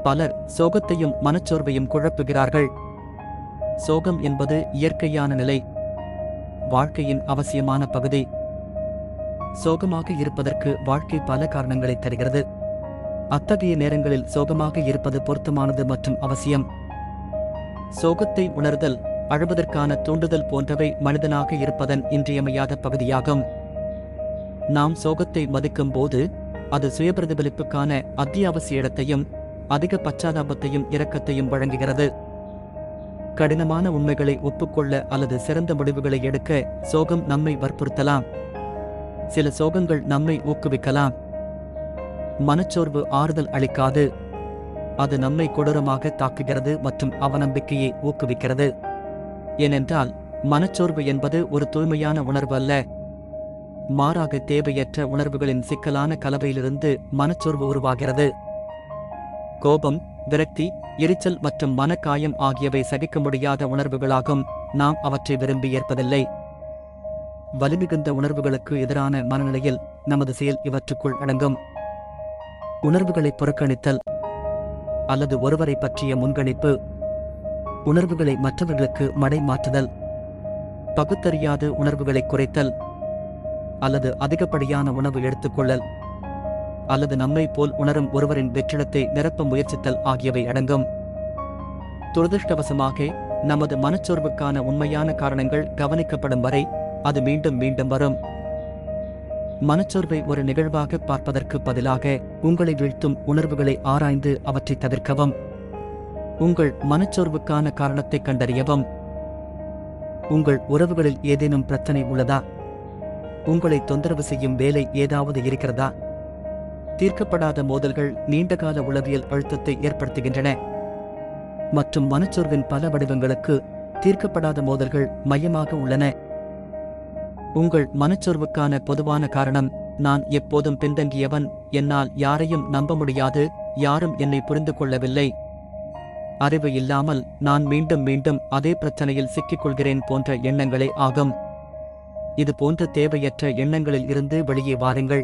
பலர் சோகத்தையும் மனச்சோர்வையும் குழப்புகிறார்கள் சோகம் என்பது இயற்கையான நிலை வாழ்க்கையின் அவசியமான பகுதி சோகமாக இருப்பதற்கு வாழ்க்கை பல காரணங்களை தருகிறது அத்தகைய நேரங்களில் சோகமாக இருப்பது பொருத்தமானது மற்றும் அவசியம் சோகத்தை உணர்தல் அழுவதற்கான தூண்டுதல் போன்றவை மனிதனாக இருப்பதன் இன்றியமையாத பகுதியாகும் நாம் சோகத்தை மதிக்கும் போது அது சுயபிரதிபலிப்புக்கான அத்தியாவசிய இடத்தையும் அதிக பச்சாதாபத்தையும் இரக்கத்தையும் வழங்குகிறது கடினமான உண்மைகளை ஒப்புக்கொள்ள அல்லது சிறந்த முடிவுகளை எடுக்க சோகம் நம்மை வற்புறுத்தலாம் சில சோகங்கள் நம்மை ஊக்குவிக்கலாம் மனச்சோர்வு ஆறுதல் அளிக்காது அது நம்மை கொடூரமாக தாக்குகிறது மற்றும் அவநம்பிக்கையை ஊக்குவிக்கிறது ஏனென்றால் மனச்சோர்வு என்பது ஒரு தூய்மையான உணர்வு அல்ல மாறாக தேவையற்ற உணர்வுகளின் சிக்கலான கலவையிலிருந்து மனச்சோர்வு உருவாகிறது கோபம் விரக்தி எரிச்சல் மற்றும் மனக்காயம் ஆகியவை சகிக்க முடியாத உணர்வுகளாகும் நாம் அவற்றை விரும்பி ஏற்பதில்லை வலிமிகுந்த உணர்வுகளுக்கு எதிரான மனநிலையில் நமது செயல் இவற்றுக்குள் அடங்கும் உணர்வுகளை புறக்கணித்தல் அல்லது ஒருவரை பற்றிய முன்கணிப்பு உணர்வுகளை மற்றவர்களுக்கு மடை மாற்றுதல் பகுத்தறியாத உணர்வுகளை குறைத்தல் அல்லது அதிகப்படியான உணவு எடுத்துக்கொள்ளல் அல்லது நம்மை போல் உணரும் ஒருவரின் வெற்றிடத்தை நிரப்ப முயற்சித்தல் ஆகியவை அடங்கும் துரதிருஷ்டவசமாக நமது மனச்சோர்வுக்கான உண்மையான காரணங்கள் கவனிக்கப்படும் வரை அது மீண்டும் மீண்டும் வரும் மனச்சோர்வை ஒரு நிகழ்வாக பார்ப்பதற்கு பதிலாக உங்களை வீழ்த்தும் உணர்வுகளை ஆராய்ந்து அவற்றை தவிர்க்கவும் உங்கள் மனச்சோர்வுக்கான காரணத்தை கண்டறியவும் உங்கள் உறவுகளில் ஏதேனும் பிரச்சனை உள்ளதா உங்களை தொந்தரவு செய்யும் வேலை ஏதாவது இருக்கிறதா தீர்க்கப்படாத மோதல்கள் நீண்டகால உளவியல் அழுத்தத்தை ஏற்படுத்துகின்றன மற்றும் மனச்சோர்வின் பல வடிவங்களுக்கு தீர்க்கப்படாத மோதல்கள் மையமாக உள்ளன உங்கள் மனச்சோர்வுக்கான பொதுவான காரணம் நான் எப்போதும் பின்தங்கியவன் என்னால் யாரையும் நம்ப முடியாது யாரும் என்னை புரிந்து கொள்ளவில்லை அறிவு இல்லாமல் நான் மீண்டும் மீண்டும் அதே பிரச்சனையில் சிக்கிக் கொள்கிறேன் போன்ற எண்ணங்களே ஆகும் இது போன்ற தேவையற்ற எண்ணங்களில் இருந்து வெளியே வாருங்கள்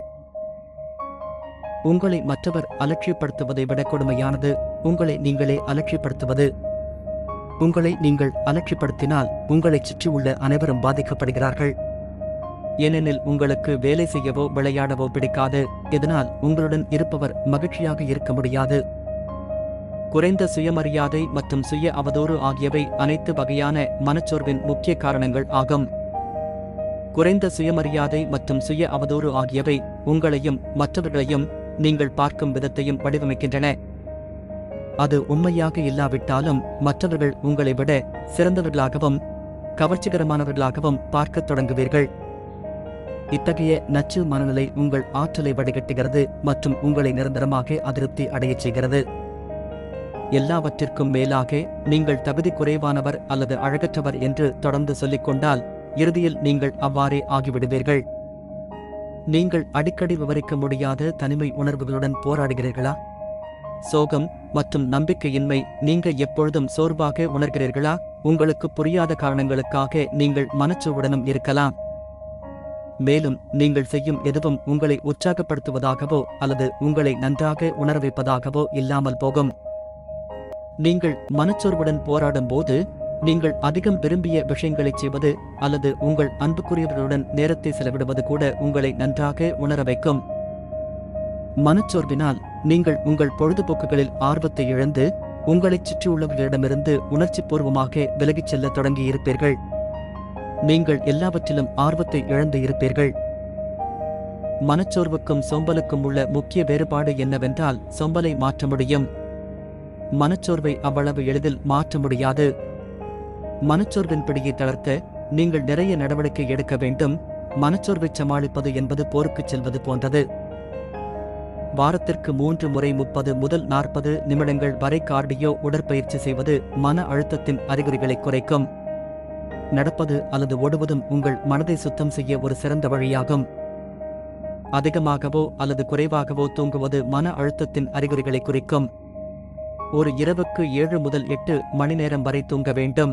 உங்களை மற்றவர் அலட்சியப்படுத்துவதை விட கொடுமையானது உங்களை நீங்களே அலட்சியப்படுத்துவது உங்களை நீங்கள் அலட்சியப்படுத்தினால் உங்களைச் சுற்றியுள்ள அனைவரும் பாதிக்கப்படுகிறார்கள் ஏனெனில் உங்களுக்கு வேலை செய்யவோ விளையாடவோ பிடிக்காது இதனால் உங்களுடன் இருப்பவர் மகிழ்ச்சியாக இருக்க முடியாது குறைந்த சுயமரியாதை மற்றும் சுய அவதூறு ஆகியவை அனைத்து வகையான மனச்சோர்வின் முக்கிய காரணங்கள் ஆகும் குறைந்த சுயமரியாதை மற்றும் சுய அவதூறு ஆகியவை உங்களையும் மற்றவர்களையும் நீங்கள் பார்க்கும் விதத்தையும் வடிவமைக்கின்றன அது உண்மையாக இல்லாவிட்டாலும் மற்றவர்கள் உங்களை விட சிறந்தவர்களாகவும் கவர்ச்சிகரமானவர்களாகவும் பார்க்கத் தொடங்குவீர்கள் இத்தகைய நச்சு மனநிலை உங்கள் ஆற்றலை வடிகட்டுகிறது மற்றும் உங்களை நிரந்தரமாக அதிருப்தி அடையச் செய்கிறது எல்லாவற்றிற்கும் மேலாக நீங்கள் தகுதி குறைவானவர் அல்லது அழகற்றவர் என்று தொடர்ந்து சொல்லிக் கொண்டால் இறுதியில் நீங்கள் அவ்வாறே ஆகிவிடுவீர்கள் நீங்கள் அடிக்கடி விவரிக்க முடியாத தனிமை உணர்வுகளுடன் போராடுகிறீர்களா சோகம் மற்றும் நம்பிக்கையின்மை நீங்க எப்பொழுதும் சோர்வாக உணர்கிறீர்களா உங்களுக்கு புரியாத காரணங்களுக்காக நீங்கள் மனச்சோர்வுடனும் இருக்கலாம் மேலும் நீங்கள் செய்யும் எதுவும் உங்களை உற்சாகப்படுத்துவதாகவோ அல்லது உங்களை நன்றாக உணர வைப்பதாகவோ இல்லாமல் போகும் நீங்கள் மனச்சோர்வுடன் போராடும் போது நீங்கள் அதிகம் விரும்பிய விஷயங்களைச் செய்வது அல்லது உங்கள் அன்புக்குரியவர்களுடன் நேரத்தை செலவிடுவது கூட உங்களை நன்றாக உணர வைக்கும் மனச்சோர்வினால் நீங்கள் உங்கள் பொழுதுபோக்குகளில் ஆர்வத்தை இழந்து உங்களைச் சுற்றியுள்ளவர்களிடமிருந்து உணர்ச்சிபூர்வமாக விலகிச் செல்லத் தொடங்கியிருப்பீர்கள் நீங்கள் எல்லாவற்றிலும் ஆர்வத்தை இழந்து இருப்பீர்கள் மனச்சோர்வுக்கும் சோம்பலுக்கும் உள்ள முக்கிய வேறுபாடு என்னவென்றால் சோம்பலை மாற்ற முடியும் மனச்சோர்வை அவ்வளவு எளிதில் மாற்ற முடியாது மனச்சோர்வின் பிடியை தளர்த்த நீங்கள் நிறைய நடவடிக்கை எடுக்க வேண்டும் மனச்சோர்வை சமாளிப்பது என்பது போருக்குச் செல்வது போன்றது வாரத்திற்கு மூன்று முறை முப்பது முதல் நாற்பது நிமிடங்கள் வரை கார்டியோ உடற்பயிற்சி செய்வது மன அழுத்தத்தின் அறிகுறிகளை குறைக்கும் நடப்பது அல்லது ஓடுவதும் உங்கள் மனதை சுத்தம் செய்ய ஒரு சிறந்த வழியாகும் அதிகமாகவோ அல்லது குறைவாகவோ தூங்குவது மன அழுத்தத்தின் அறிகுறிகளை குறிக்கும் ஒரு இரவுக்கு ஏழு முதல் எட்டு மணி நேரம் வரை தூங்க வேண்டும்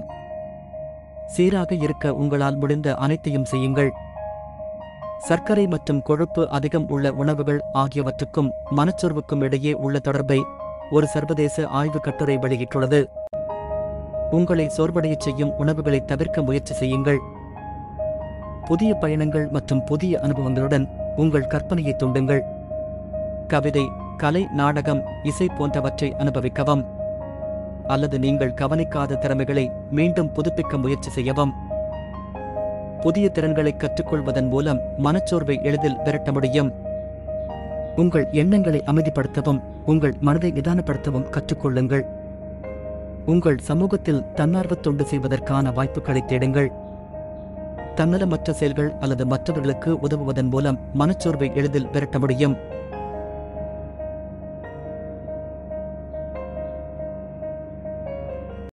சீராக இருக்க உங்களால் முடிந்த அனைத்தையும் செய்யுங்கள் சர்க்கரை மற்றும் கொழுப்பு அதிகம் உள்ள உணவுகள் ஆகியவற்றுக்கும் மனச்சோர்வுக்கும் இடையே உள்ள தொடர்பை ஒரு சர்வதேச ஆய்வுக் கட்டுரை வெளியிட்டுள்ளது உங்களை சோர்வடையச் செய்யும் உணவுகளை தவிர்க்க முயற்சி செய்யுங்கள் புதிய பயணங்கள் மற்றும் புதிய அனுபவங்களுடன் உங்கள் கற்பனையை தூண்டுங்கள் கவிதை கலை நாடகம் இசை போன்றவற்றை அனுபவிக்கவும் அல்லது நீங்கள் கவனிக்காத திறமைகளை மீண்டும் புதுப்பிக்க முயற்சி செய்யவும் புதிய திறன்களை கற்றுக்கொள்வதன் மூலம் மனச்சோர்வை எளிதில் விரட்ட முடியும் உங்கள் எண்ணங்களை அமைதிப்படுத்தவும் உங்கள் மனதை நிதானப்படுத்தவும் கற்றுக்கொள்ளுங்கள் உங்கள் சமூகத்தில் தன்னார்வத் தொண்டு செய்வதற்கான வாய்ப்புகளை தேடுங்கள் தன்னலமற்ற செயல்கள் அல்லது மற்றவர்களுக்கு உதவுவதன் மூலம் மனச்சோர்வை எளிதில் விரட்ட முடியும்